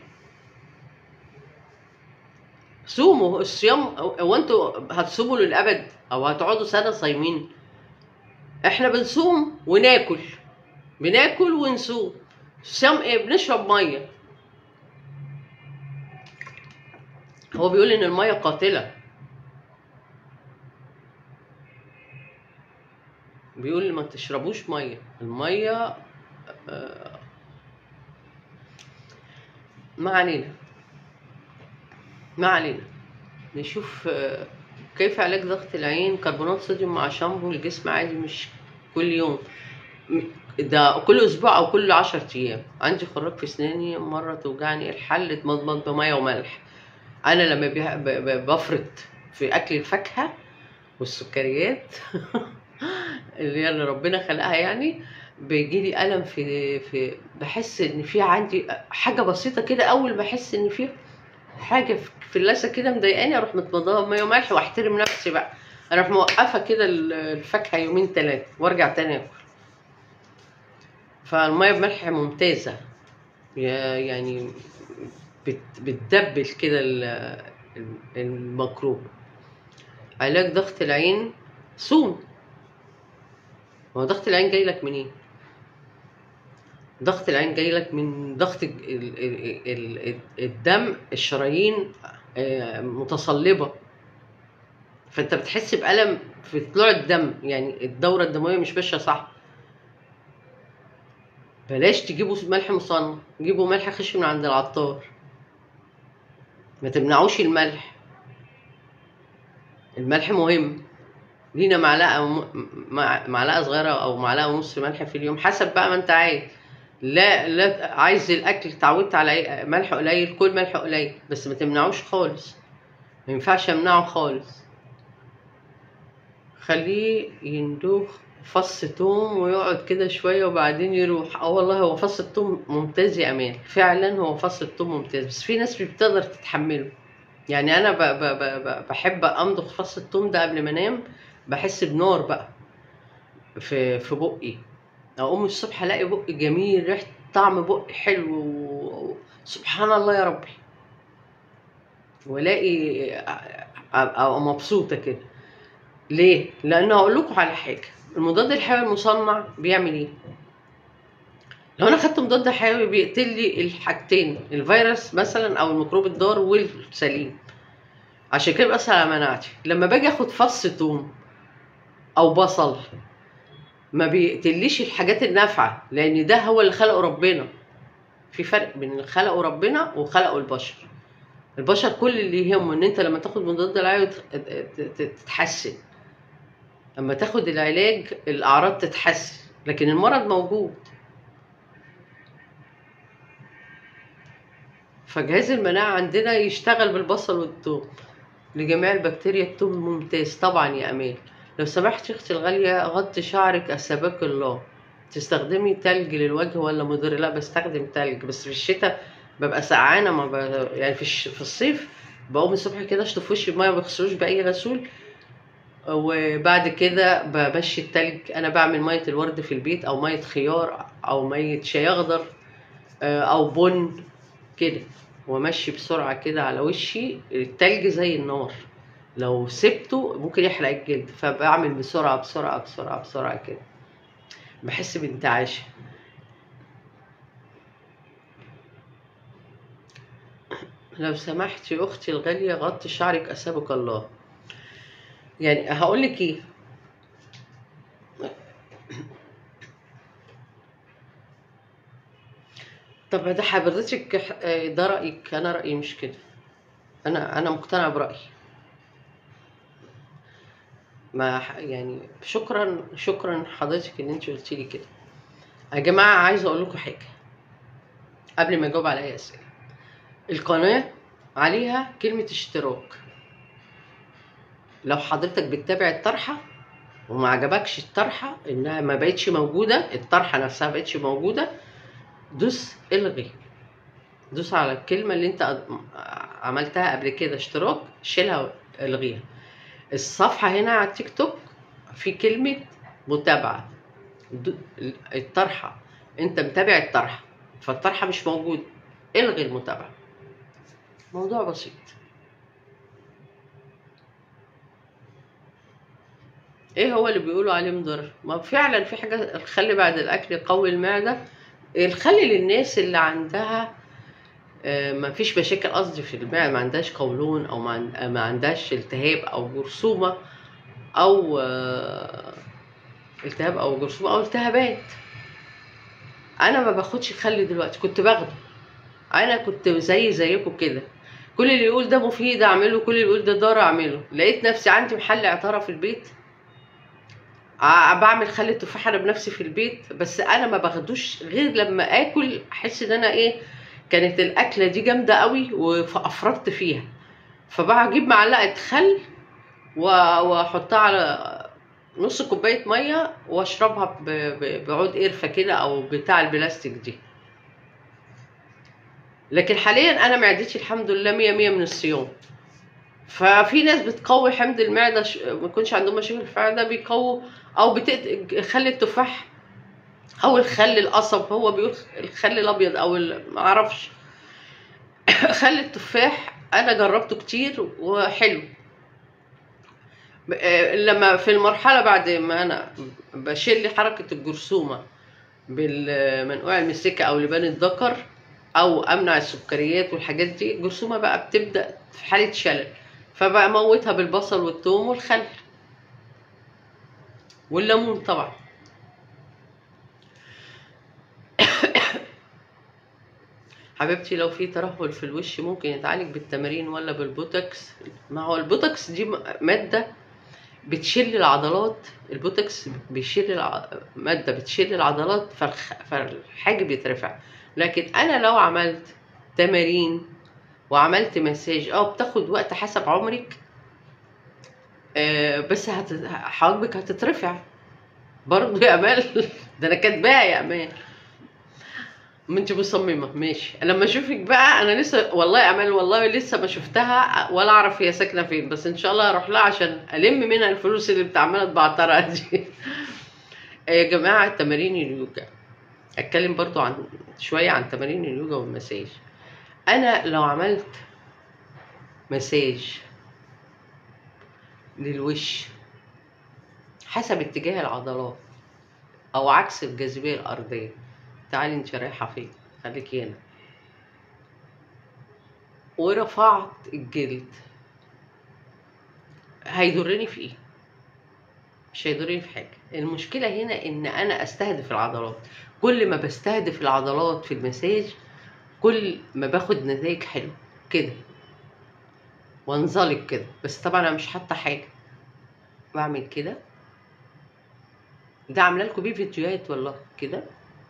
صوموا الصيام هو انتوا هتصوموا للابد او هتقعدوا سنة صايمين احنا بنصوم وناكل بناكل ونصوم صيام ايه بنشرب ميه هو بيقول ان الميه قاتله بيقول ما تشربوش ميه الميه آه، ما علينا ما علينا نشوف آه، كيف علاج ضغط العين كربونات صوديوم مع شامبو الجسم عادي مش كل يوم م- ده كل اسبوع او كل عشر ايام عندي خراج في اسناني مره توجعني الحل اتمضمض بميه وملح انا لما بي- ب- ب- بفرط في اكل الفاكهه والسكريات اللي هي اللي ربنا خلقها يعني بيجي لي الم في في بحس ان في عندي حاجه بسيطه كده اول ما احس ان في حاجه في- في اللثه كده مضايقاني اروح متمضاها بميه وملح واحترم نفسي بقى اروح موقفه كده ال- الفاكهه يومين ثلاثه وارجع تاني اكل فالميه بملح ممتازه يا- يعني بت- بتدبل كده ال- الميكروب علاج ضغط العين صوم ما هو ضغط العين جاي لك منين ضغط العين جاي لك من ضغط ال- ال- ال- ال- الدم الشرايين آه، متصلبة فانت بتحس بألم في طلوع الدم يعني الدورة الدموية مش ماشية صح بلاش تجيبوا ملح مصنع جيبوا ملح خشن من عند العطار ما تمنعوش الملح الملح مهم لينا معلقه م- مع- معلقه صغيره او معلقه ونص ملح في اليوم حسب بقى ما انت عايز لا لا عايز الاكل اتعودت على إيه؟ ملح قليل كل ملح قليل بس ما تمنعوش خالص ما ينفعش امنعه خالص خليه يندوخ فص توم ويقعد كده شويه وبعدين يروح اه والله هو فص التوم ممتاز يا امان فعلا هو فص التوم ممتاز بس في ناس مش بتقدر تتحمله يعني انا ب ب ب ب بحب امضغ فص التوم ده قبل ما انام بحس بنار بقى في في بقي اقوم الصبح الاقي بقي جميل ريحه طعم بقي حلو و- سبحان الله يا ربي والاقي ابقى مبسوطه كده ليه لان هقول لكم على حاجه المضاد الحيوي المصنع بيعمل ايه لو انا خدت مضاد حيوي بيقتل لي الحاجتين الفيروس مثلا او الميكروب الضار والسليم عشان كده بيأثر على مناعتي لما باجي اخد فص توم او بصل ما بيقتليش الحاجات النافعه لان ده هو اللي خلقه ربنا في فرق بين اللي خلقه ربنا وخلقه البشر البشر كل اللي يهمه ان انت لما تاخد مضاد الحيوي تت- تت- تتحسن لما تاخد العلاج الاعراض تتحسن لكن المرض موجود فجهاز المناعة عندنا يشتغل بالبصل والثوم لجميع البكتيريا الثوم ممتاز طبعا يا أمال لو سمحت يا أختي الغالية غطي شعرك أسابك الله تستخدمي تلج للوجه ولا مضر لا بستخدم تلج بس في الشتاء ببقى سقعانة ما ب... يعني في, الش... في الصيف بقوم الصبح كده اشطف وشي بمية ما بغسلوش بأي غسول وبعد كده بمشي التلج انا بعمل ميه الورد في البيت او ميه خيار او ميه شاي اخضر آه، او بن كده وامشي بسرعه كده على وشي التلج زي النار لو سبته ممكن يحرق الجلد فبعمل بسرعه بسرعه بسرعه بسرعه كده بحس بانتعاش لو سمحت يا اختي الغاليه غطي شعرك اسابك الله يعني هقول لك ايه طب ده حضرتك آه، ده رايك انا رايي مش كده انا انا مقتنعه برايي ما ح- يعني شكرا شكرا حضرتك ان انت قلت لي كده يا جماعه عايزه اقول لكم حاجه قبل ما اجاوب على اي اسئله القناه عليها كلمه اشتراك لو حضرتك بتتابع الطرحه وما عجبكش الطرحه انها ما بقتش موجوده الطرحه نفسها ما بقتش موجوده دوس الغي دوس على الكلمه اللي انت أد- عملتها قبل كده اشتراك شيلها الغيها الصفحه هنا على التيك توك في كلمه متابعه دو- الطرحه انت متابع الطرحه فالطرحه مش موجوده الغي المتابعه موضوع بسيط ايه هو اللي بيقولوا عليه مضر ما فعلا في حاجه الخل بعد الاكل يقوي المعده الخل للناس اللي عندها آه، ما فيش مشاكل قصدي في المعده ما عندهاش قولون او ما عن- ما عندهاش التهاب او جرثومه او آه، التهاب او جرثومه او التهابات انا ما باخدش خل دلوقتي كنت باخده انا كنت زي زيكم كده كل اللي يقول ده مفيد اعمله كل اللي يقول ده ضار اعمله لقيت نفسي عندي محل عطاره في البيت ع- بعمل خل التفاح انا بنفسي في البيت بس انا ما باخدوش غير لما اكل احس ان انا ايه كانت الاكله دي جامده قوي وافرطت فيها فبجيب معلقه خل و- واحطها على نص كوبايه ميه واشربها ب- ب- بعود قرفه كده او بتاع البلاستيك دي لكن حاليا انا معدتي الحمد لله مية مية من الصيام ففي ناس بتقوي حمض المعده ش... ما يكونش عندهم مشاكل في المعده بيقووا او بتقت... خل التفاح او الخل القصب هو بيقول الخل الابيض او ال- ما اعرفش خل التفاح انا جربته كتير وحلو ب- آه، لما في المرحله بعد ما انا بشيل حركه الجرثومه بالمنقوع المسكه او لبان الذكر او امنع السكريات والحاجات دي الجرثومه بقى بتبدا في حاله شلل فبموتها بالبصل والثوم والخل والليمون طبعا حبيبتي لو في ترهل في الوش ممكن يتعالج بالتمارين ولا بالبوتوكس ما هو البوتوكس دي م- مادة بتشيل العضلات البوتوكس بيشيل الع... مادة بتشيل العضلات فالخ... فالحاجب يترفع لكن انا لو عملت تمارين وعملت مساج اه بتاخد وقت حسب عمرك آه بس هت... حواجبك هتترفع برضه يا امال ده انا كاتباها يا امال ما انت مصممه ماشي لما اشوفك بقى انا لسه والله يا امال والله لسه ما شفتها ولا اعرف هي ساكنه فين بس ان شاء الله اروح لها عشان الم منها الفلوس اللي بتعملها تبعترها دي يا جماعه تمارين اليوجا اتكلم برضو عن شويه عن تمارين اليوجا والمساج انا لو عملت مساج للوش حسب اتجاه العضلات او عكس الجاذبيه الارضيه تعالي انت رايحه فين خليكي هنا ورفعت الجلد هيضرني في ايه مش هيضرني في حاجه المشكله هنا ان انا استهدف العضلات كل ما بستهدف العضلات في المساج كل ما باخد نتائج حلوه كده وانزلق كده بس طبعا انا مش حاطه حاجه بعمل كده ده عامله لكم بيه فيديوهات والله كده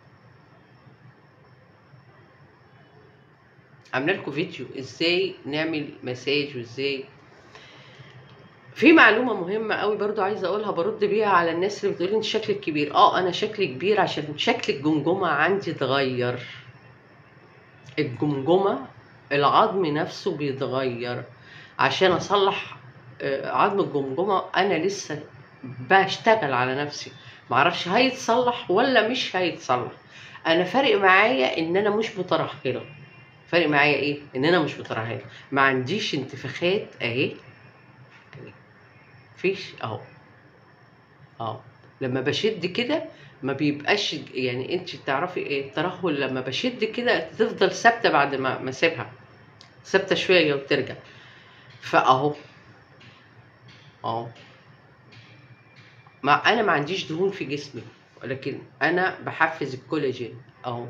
عامله لكم فيديو ازاي نعمل مساج وازاي في معلومة مهمة قوي برضو عايزة اقولها برد بيها على الناس اللي بتقولي انت شكلك كبير اه انا شكلي كبير عشان شكل الجمجمة عندي اتغير الجمجمة العظم نفسه بيتغير عشان اصلح آه، عظم الجمجمة انا لسه بشتغل على نفسي معرفش هيتصلح ولا مش هيتصلح انا فارق معايا ان انا مش مترهلة فارق معايا ايه ان انا مش مترهلة ما عنديش انتفاخات اهي أهي. فيش اهو اه لما بشد كده ما بيبقاش يعني انت تعرفي ايه الترهل لما بشد كده تفضل ثابته بعد ما ما اسيبها ثابته شويه وترجع فاهو اهو ما انا ما عنديش دهون في جسمي ولكن انا بحفز الكولاجين اهو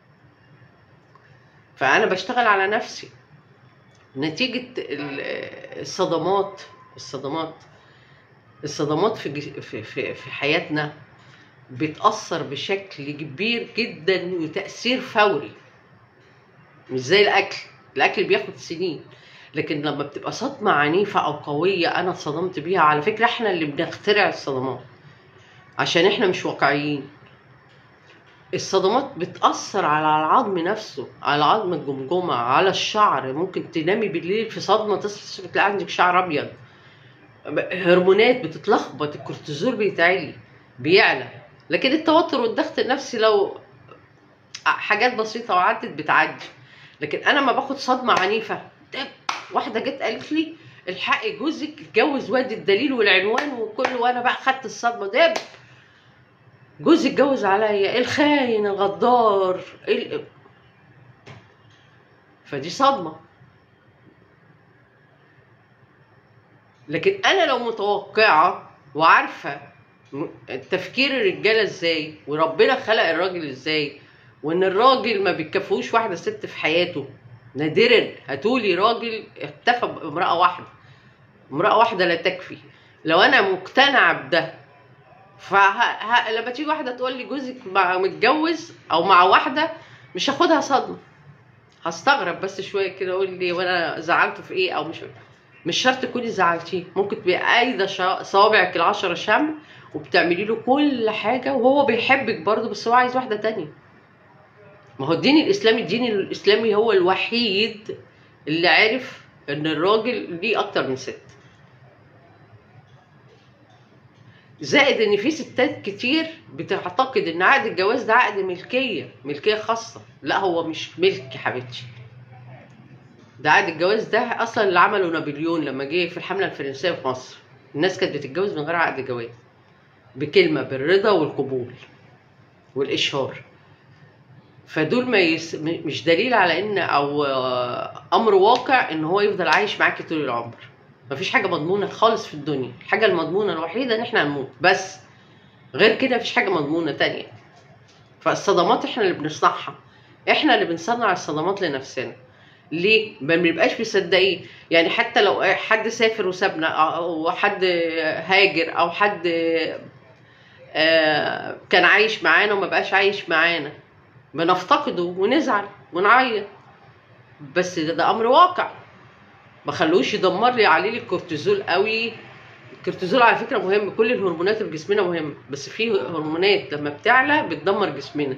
فانا بشتغل على نفسي نتيجه ال- الصدمات الصدمات الصدمات في جس- في في, في حياتنا بتأثر بشكل كبير جدا وتأثير فوري مش زي الأكل الأكل بياخد سنين لكن لما بتبقى صدمة عنيفة أو قوية أنا اتصدمت بيها على فكرة إحنا اللي بنخترع الصدمات عشان إحنا مش واقعيين الصدمات بتأثر على العظم نفسه على عظم الجمجمة على الشعر ممكن تنامي بالليل في صدمة تصحي الصبح تلاقي عندك شعر أبيض هرمونات بتتلخبط الكورتيزول بيتعلي بيعلى لكن التوتر والضغط النفسي لو حاجات بسيطة وعدت بتعدي لكن أنا ما باخد صدمة عنيفة دب واحدة جت قالت لي الحقي جوزك اتجوز وادي الدليل والعنوان وكل وانا بقى خدت الصدمة دب جوزي اتجوز عليا الخاين الغدار ال... فدي صدمة لكن انا لو متوقعة وعارفة م- تفكير الرجالة ازاي وربنا خلق الراجل ازاي وان الراجل ما بيكفوش واحدة ست في حياته نادرا هاتولي راجل اكتفى بامرأة واحدة امرأة واحدة لا تكفي لو انا مقتنعة بده فلما تيجي واحدة تقول لي جوزك مع متجوز او مع واحدة مش هاخدها صدمة هستغرب بس شوية كده اقول لي وانا زعلته في ايه او مش مش شرط تكوني زعلتيه ممكن تبقي قايده شا- صوابعك العشرة شمع وبتعملي له كل حاجه وهو بيحبك برضه بس هو عايز واحده تانية ما هو الدين الاسلامي الدين الاسلامي هو الوحيد اللي عرف ان الراجل ليه اكتر من ست زائد ان في ستات كتير بتعتقد ان عقد الجواز ده عقد ملكيه ملكيه خاصه لا هو مش ملك يا حبيبتي ده عقد الجواز ده اصلا اللي عمله نابليون لما جه في الحمله الفرنسيه في مصر الناس كانت بتتجوز من غير عقد جواز بكلمه بالرضا والقبول والاشهار فدول ما يس... م- مش دليل على ان او آه، امر واقع ان هو يفضل عايش معاكي طول العمر مفيش حاجه مضمونه خالص في الدنيا الحاجه المضمونه الوحيده ان احنا هنموت بس غير كده مفيش حاجه مضمونه تانية فالصدمات احنا اللي بنصنعها احنا اللي بنصنع الصدمات لنفسنا ليه ما بنبقاش مصدقين يعني حتى لو حد سافر وسابنا او حد هاجر او حد آه، كان عايش معانا وما بقاش عايش معانا بنفتقده ونزعل ونعيط بس ده, ده امر واقع ما خلوش يدمر لي عليه لي الكورتيزول قوي الكورتيزول على فكره مهم كل الهرمونات اللي في جسمنا مهمه بس في هرمونات لما بتعلى بتدمر جسمنا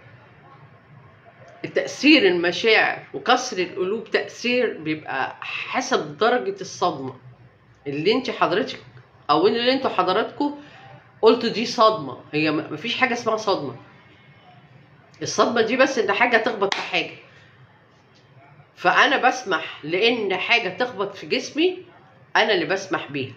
تأثير المشاعر وكسر القلوب تأثير بيبقى حسب درجة الصدمة اللي انت حضرتك او اللي انتوا حضراتكم قلتوا دي صدمة هي م- مفيش حاجة اسمها صدمة الصدمة دي بس ان حاجة تخبط في حاجة فانا بسمح لان حاجة تخبط في جسمي انا اللي بسمح بيها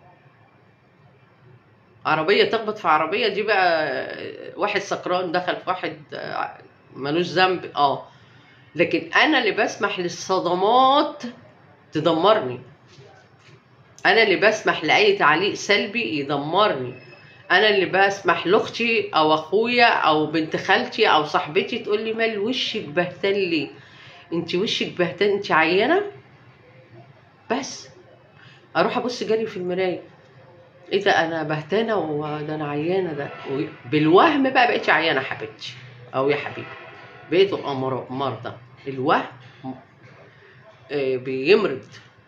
عربية تخبط في عربية دي بقى واحد سكران دخل في واحد آه، ملوش ذنب اه لكن انا اللي بسمح للصدمات تدمرني انا اللي بسمح لاي تعليق سلبي يدمرني انا اللي بسمح لاختي او اخويا او بنت خالتي او صاحبتي تقول لي مال وشك بهتان ليه انت وشك بهتان انت عيانه بس اروح ابص جري في المرايه ايه ده انا بهتانه وده انا عيانه ده و- بالوهم بقى بقيتش عيانه حبيبتي او يا حبيبي بقيتوا أمر- مرضى الوهم آه، بيمرض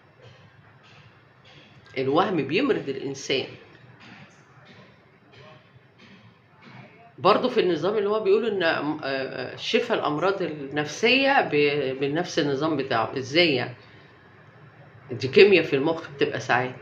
الوهم بيمرض الانسان برضه في النظام اللي هو بيقول ان آه، آه، شفاء الامراض النفسيه ب- بنفس النظام بتاعه ازاي يعني دي كيمياء في المخ بتبقى ساعات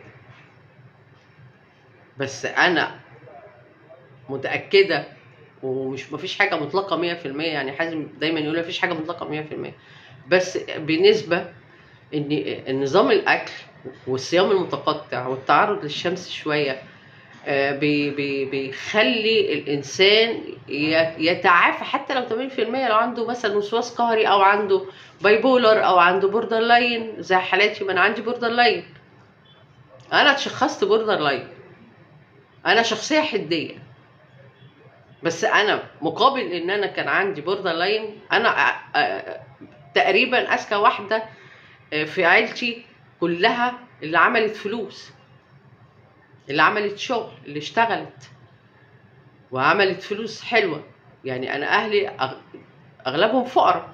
بس انا متاكده ومش مفيش حاجه مطلقه 100% يعني حازم دايما يقول مفيش حاجه مطلقه 100% بس بنسبه ان النظام الاكل والصيام المتقطع والتعرض للشمس شويه آه، بي بي بيخلي الانسان ي- يتعافى حتى لو 80% لو عنده مثلا وسواس قهري او عنده بايبولر او عنده بوردر لاين زي حالاتي ما انا عندي بوردر لاين انا اتشخصت بوردر لاين انا شخصيه حديه بس انا مقابل ان انا كان عندي بوردر لاين انا أ- أ- تقريبا اذكى واحده في عيلتي كلها اللي عملت فلوس اللي عملت شغل اللي اشتغلت وعملت فلوس حلوه يعني انا اهلي أغ- اغلبهم فقراء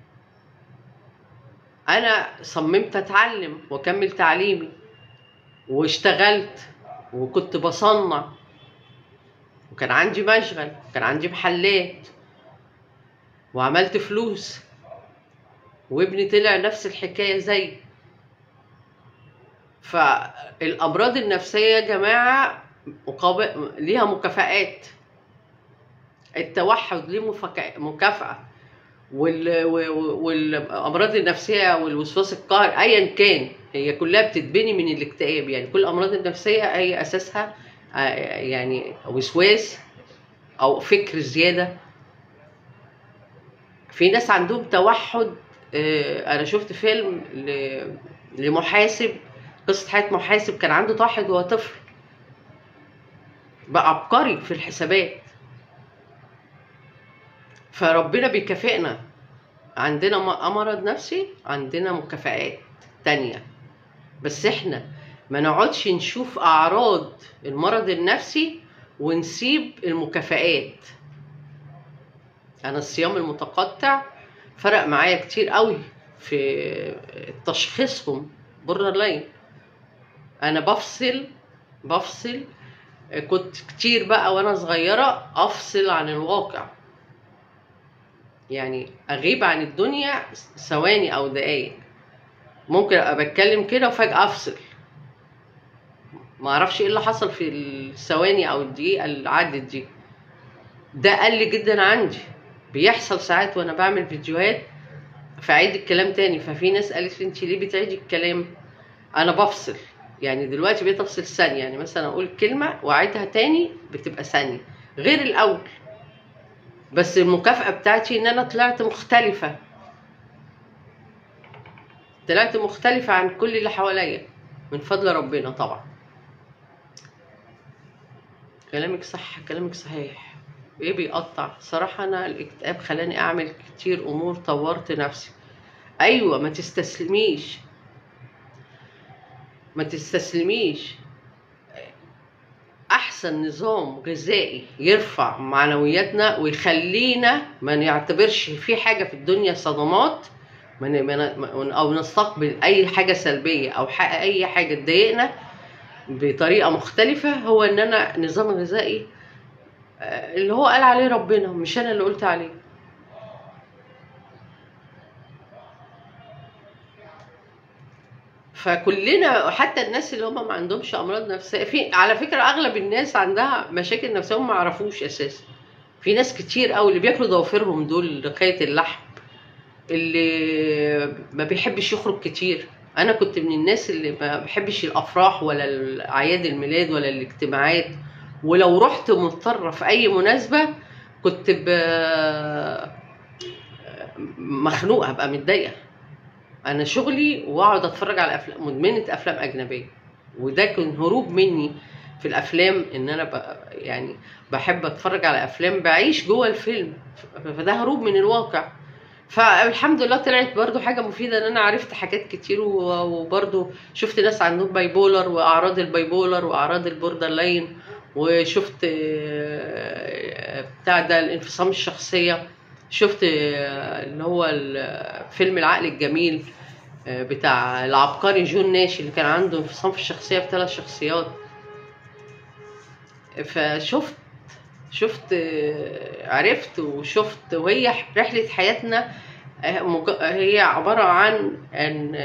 انا صممت اتعلم واكمل تعليمي واشتغلت وكنت بصنع وكان عندي مشغل وكان عندي محلات وعملت فلوس وابني طلع نفس الحكايه زي فالامراض النفسيه يا جماعه مقابل ليها مكافآت التوحد ليه مفكا- مكافأة وال... و- والامراض النفسيه والوسواس القهري ايا كان هي كلها بتتبني من الاكتئاب يعني كل الامراض النفسيه هي اساسها آه، يعني وسواس او فكر زياده في ناس عندهم توحد آه، انا شفت فيلم ل- لمحاسب قصه حياه محاسب كان عنده توحد وهو طفل بقى عبقري في الحسابات فربنا بيكافئنا عندنا م- مرض نفسي عندنا مكافآت تانية بس احنا ما نقعدش نشوف اعراض المرض النفسي ونسيب المكافآت انا الصيام المتقطع فرق معايا كتير قوي في تشخيصهم بوردر لاين انا بفصل بفصل كنت كتير بقى وانا صغيرة افصل عن الواقع يعني اغيب عن الدنيا ثواني او دقايق ممكن ابقى بتكلم كده وفجأة افصل ما اعرفش ايه اللي حصل في الثواني او الدقيقة اللي عدت دي ده قل جدا عندي بيحصل ساعات وانا بعمل فيديوهات فاعيد الكلام تاني ففي ناس قالت لي انت ليه بتعيدي الكلام انا بفصل يعني دلوقتي بقيت افصل ثانيه يعني مثلا اقول كلمه واعيدها تاني بتبقى ثانيه غير الاول بس المكافاه بتاعتي ان انا طلعت مختلفه طلعت مختلفه عن كل اللي حواليا من فضل ربنا طبعا كلامك صح كلامك صحيح ايه بيقطع صراحة انا الاكتئاب خلاني اعمل كتير امور طورت نفسي ايوه ما تستسلميش ما تستسلميش احسن نظام غذائي يرفع معنوياتنا ويخلينا ما نعتبرش في حاجة في الدنيا صدمات من من او نستقبل اي حاجة سلبية او اي حاجة تضايقنا بطريقة مختلفة هو ان انا نظام غذائي اللي هو قال عليه ربنا مش انا اللي قلت عليه فكلنا حتى الناس اللي هم ما عندهمش امراض نفسيه في على فكره اغلب الناس عندها مشاكل نفسيه هم ما يعرفوش اساسا في ناس كتير قوي اللي بياكلوا ضوافرهم دول رقايه اللحم اللي ما بيحبش يخرج كتير انا كنت من الناس اللي ما بحبش الافراح ولا اعياد الميلاد ولا الاجتماعات ولو رحت مضطره في اي مناسبه كنت ب... مخنوقه هبقى متضايقه انا شغلي واقعد اتفرج على افلام مدمنه افلام اجنبيه وده كان هروب مني في الافلام ان انا ب... يعني بحب اتفرج على افلام بعيش جوه الفيلم فده هروب من الواقع فالحمد لله طلعت برضو حاجة مفيدة ان انا عرفت حاجات كتير وبرضو شفت ناس عندهم بايبولر واعراض البايبولر واعراض البوردر لاين وشفت بتاع ده الانفصام الشخصية شفت اللي هو فيلم العقل الجميل بتاع العبقري جون ناشي اللي كان عنده انفصام في الشخصية في ثلاث شخصيات فشفت شفت عرفت وشفت وهي رحلة حياتنا هي عبارة عن أن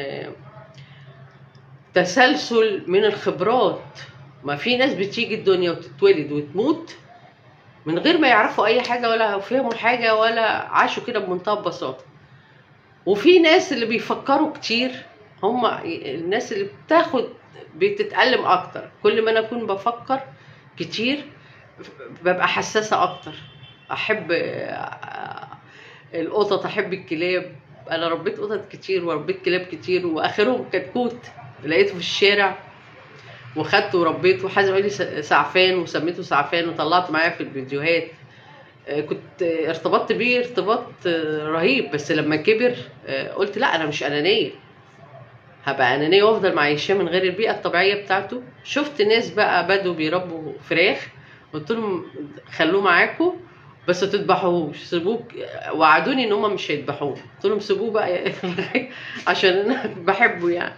تسلسل من الخبرات ما في ناس بتيجي الدنيا وتتولد وتموت من غير ما يعرفوا اي حاجه ولا فهموا حاجه ولا عاشوا كده بمنتهى البساطه وفي ناس اللي بيفكروا كتير هم الناس اللي بتاخد بتتألم اكتر كل ما انا اكون بفكر كتير ببقى حساسه اكتر احب القطط احب الكلاب انا ربيت قطط كتير وربيت كلاب كتير واخرهم كتكوت لقيته في الشارع وخدته وربيته حازم قال لي سعفان وسميته سعفان وطلعت معاه في الفيديوهات كنت ارتبطت بيه ارتباط رهيب بس لما كبر قلت لا انا مش انانيه هبقى انانيه وافضل معيشاه من غير البيئه الطبيعيه بتاعته شفت ناس بقى بدوا بيربوا فراخ قلت لهم خلوه معاكم بس ما تذبحوهوش سيبوه وعدوني ان هم مش هيذبحوه قلت لهم سيبوه بقى عشان انا بحبه يعني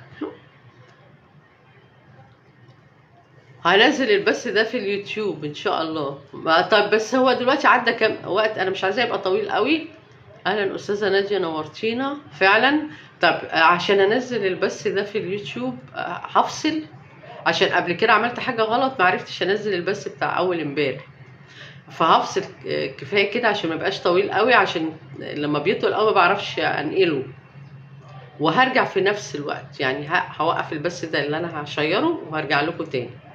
هنزل البث ده في اليوتيوب ان شاء الله طيب بس هو دلوقتي عدى كام وقت انا مش عايزاه يبقى طويل قوي اهلا استاذه ناديه نورتينا فعلا طب عشان انزل البث ده في اليوتيوب هفصل عشان قبل كده عملت حاجه غلط ما عرفتش انزل البث بتاع اول امبارح فهفصل كفايه كده عشان ما يبقاش طويل قوي عشان لما بيطول قوي ما بعرفش انقله وهرجع في نفس الوقت يعني هوقف البث ده اللي انا هشيره وهرجع لكم تاني